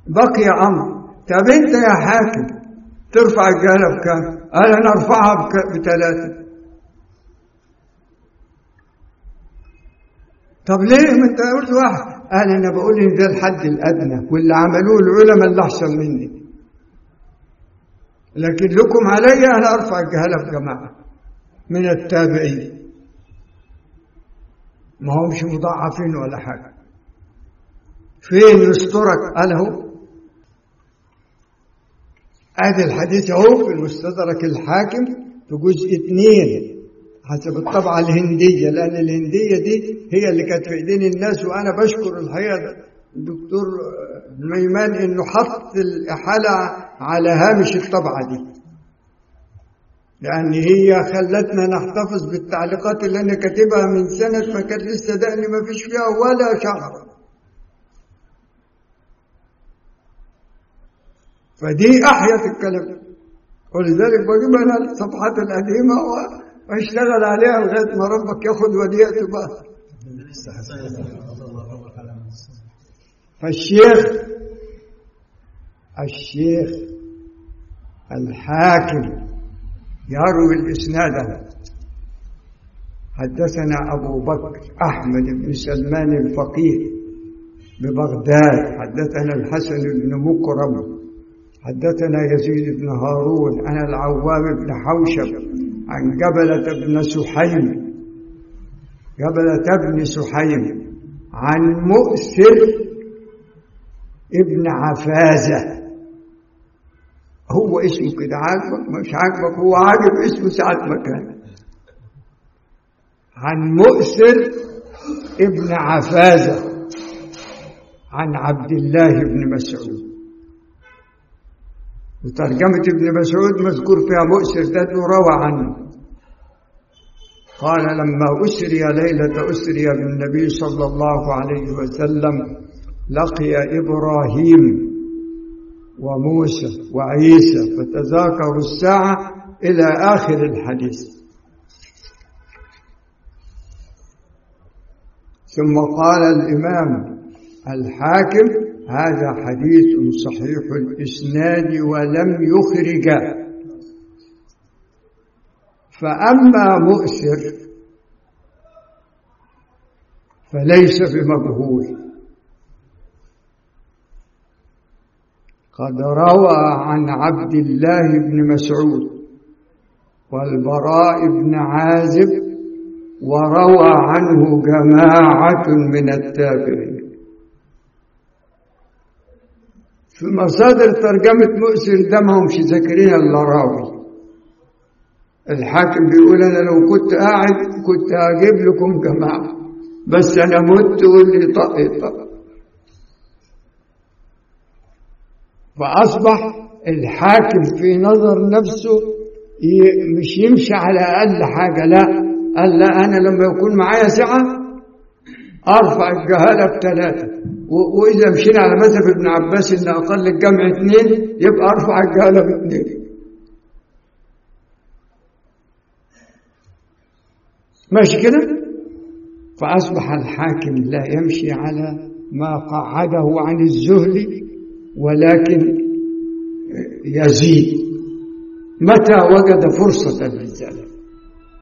بقي أمر طب أنت يا حاكم ترفع الجهالة بكام؟ قال أنا أرفعها بك- بثلاثة طب ليه ما أنت قلت واحد؟ قال أنا بقول إن ده الحد الأدنى واللي عملوه العلماء اللي أحسن مني لكن لكم علي أنا أرفع الجهالة بجماعة من التابعين ما همش مضاعفين ولا حاجة فين يسترك قال هو ادي الحديث اهو في المستدرك الحاكم في جزء اثنين حسب الطبعة الهندية لأن الهندية دي هي اللي كانت في إيدين الناس وأنا بشكر الحقيقة الدكتور الميمان إنه حط الإحالة على هامش الطبعة دي لأن هي خلتنا نحتفظ بالتعليقات اللي أنا كاتبها من سنة ما كانت لسه دقني ما فيش فيها ولا شهر فدي أحيت الكلام ولذلك بجيب أنا الصفحات القديمة و- واشتغل عليها لغاية ما ربك ياخد وديعته بقى فالشيخ الشيخ الحاكم يروي الإسناد حدثنا أبو بكر أحمد بن سلمان الفقيه ببغداد حدثنا الحسن بن مكرم حدثنا يزيد بن هارون عن العوام بن حوشب عن جبلة بن سحيم جبلة بن سحيم عن مؤسر ابن عفازة هو اسمه كده عاجبك مش عاجبك هو عاجب اسمه ساعة ما كان عن مؤسر ابن عفازة عن عبد الله بن مسعود وترجمة ابن مسعود مذكور فيها مؤسر ده روى عنه قال لما أسري ليلة أسري بالنبي صلى الله عليه وسلم لقي إبراهيم وموسى وعيسى فتذاكروا الساعة إلى آخر الحديث ثم قال الإمام الحاكم هذا حديث صحيح الإسناد ولم يخرج فأما مؤسر فليس بمجهول قد روى عن عبد الله بن مسعود والبراء بن عازب وروى عنه جماعة من التابعين في مصادر ترجمة مؤسر ده ما همش ذاكرين الا راوي الحاكم بيقول انا لو كنت قاعد كنت هجيب لكم جماعة بس انا مت واللي طق طق فأصبح الحاكم في نظر نفسه ي- مش يمشي على أقل حاجة لا قال لا أنا لما يكون معايا سعة أرفع الجهالة بثلاثة و- وإذا مشينا على مذهب ابن عباس إن أقل الجمع اثنين يبقى أرفع الجهالة باثنين ماشي كده فأصبح الحاكم لا يمشي على ما قعده عن الزهد ولكن يزيد متى وجد فرصة للزلل